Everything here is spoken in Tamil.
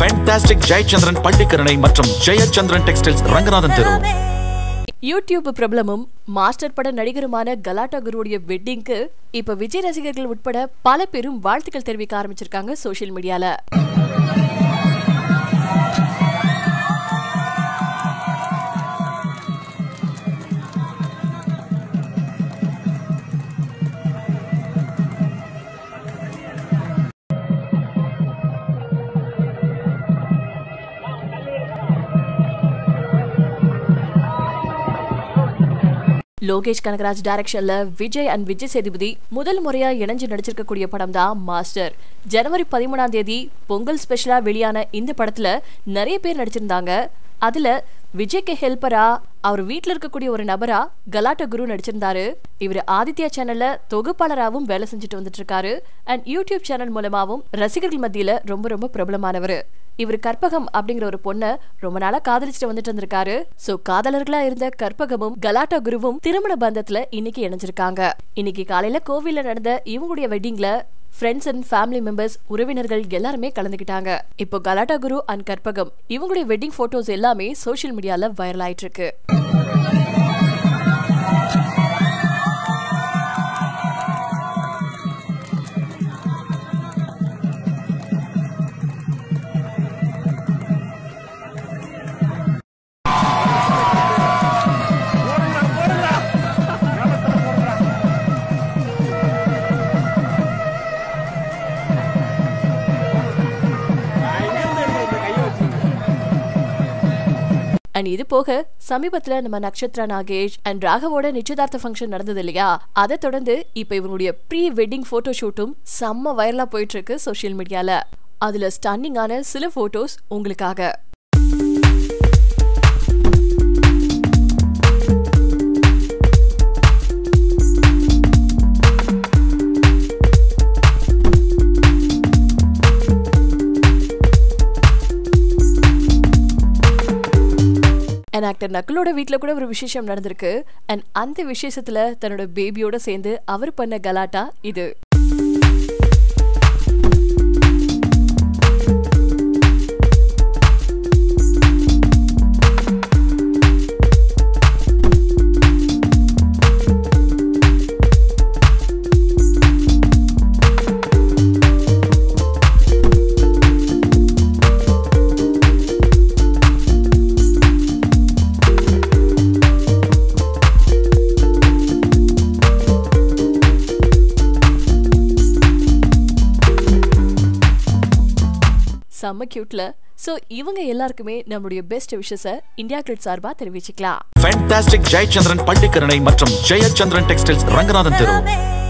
ஃபேண்டாஸ்டிக் ஜெயச்சந்திரன் பள்ளிக்கரணை மற்றும் ஜெயச்சந்திரன் டெக்ஸ்டைல்ஸ் ரங்கநாதன் தெரு யூடியூப் பிரபலமும் மாஸ்டர் பட நடிகருமான கலாட்டா குருவுடைய வெட்டிங்க்கு இப்ப விஜய் ரசிகர்கள் உட்பட பல பேரும் வாழ்த்துக்கள் தெரிவிக்க ஆரம்பிச்சிருக்காங்க சோஷியல் மீடியால லோகேஷ் கனகராஜ் டைரக்ஷன்ல விஜய் அண்ட் விஜய் சேதுபதி முதல் முறையா இணைஞ்சு நடிச்சிருக்கக்கூடிய படம் தான் மாஸ்டர் ஜனவரி பதிமூணாம் தேதி பொங்கல் ஸ்பெஷலா வெளியான இந்த படத்துல நிறைய பேர் நடிச்சிருந்தாங்க அதுல விஜய்க்கு ஹெல்ப்பரா அவர் வீட்ல இருக்கக்கூடிய ஒரு நபரா கலாட்ட குரு நடிச்சிருந்தாரு இவர் ஆதித்யா சேனல்ல தொகுப்பாளராகவும் வேலை செஞ்சுட்டு வந்துட்டு இருக்காரு அண்ட் யூடியூப் சேனல் மூலமாவும் ரசிகர்கள் மத்தியில ரொம்ப ரொம்ப பிரபலமானவர் இவர் கற்பகம் அப்படிங்கிற ஒரு பொண்ண ரொம்ப நாளா காதலிச்சுட்டு வந்துட்டு இருந்திருக்காரு சோ காதலர்களா இருந்த கற்பகமும் கலாட்டா குருவும் திருமண பந்தத்துல இன்னைக்கு இணைஞ்சிருக்காங்க இன்னைக்கு காலையில கோவில்ல நடந்த இவங்களுடைய வெட்டிங்ல ஃப்ரெண்ட்ஸ் அண்ட் ஃபேமிலி மெம்பர்ஸ் உறவினர்கள் எல்லாருமே கலந்துக்கிட்டாங்க இப்போ கலாட்டா குரு அண்ட் கற்பகம் இவங்களுடைய வெட்டிங் போட்டோஸ் எல்லாமே சோஷியல் மீடியால வைரல் ஆயிட்டு இருக்கு அண்ட் இது போக சமீபத்துல நம்ம நக்ஷத்ரா நாகேஷ் அண்ட் ராகவோட நிச்சயதார்த்த ஃபங்க்ஷன் நடந்தது இல்லையா அதை தொடர்ந்து இப்ப இவங்களுடைய ப்ரீ வெட்டிங் போட்டோ ஷூட்டும் செம்ம வைரலா போயிட்டு இருக்கு சோஷியல் மீடியால அதுல ஸ்டன்னிங்கான சில போட்டோஸ் உங்களுக்காக அண்ட் ஆக்டர் நக்குலோட வீட்டில் கூட ஒரு விசேஷம் நடந்திருக்கு அண்ட் அந்த விசேஷத்துல தன்னோட பேபியோட சேர்ந்து அவர் பண்ண கலாட்டா இது செம்ம கியூட்ல ஸோ இவங்க எல்லாருக்குமே நம்மளுடைய பெஸ்ட் விஷஸை இந்தியா கிரிட் சார்பா தெரிவிச்சுக்கலாம் ஃபேண்டாஸ்டிக் ஜெயச்சந்திரன் பள்ளிக்கரணை மற்றும் ஜெயச்சந்திரன் டெக்ஸ்டைல்ஸ் ரங்கநாதன் தெரு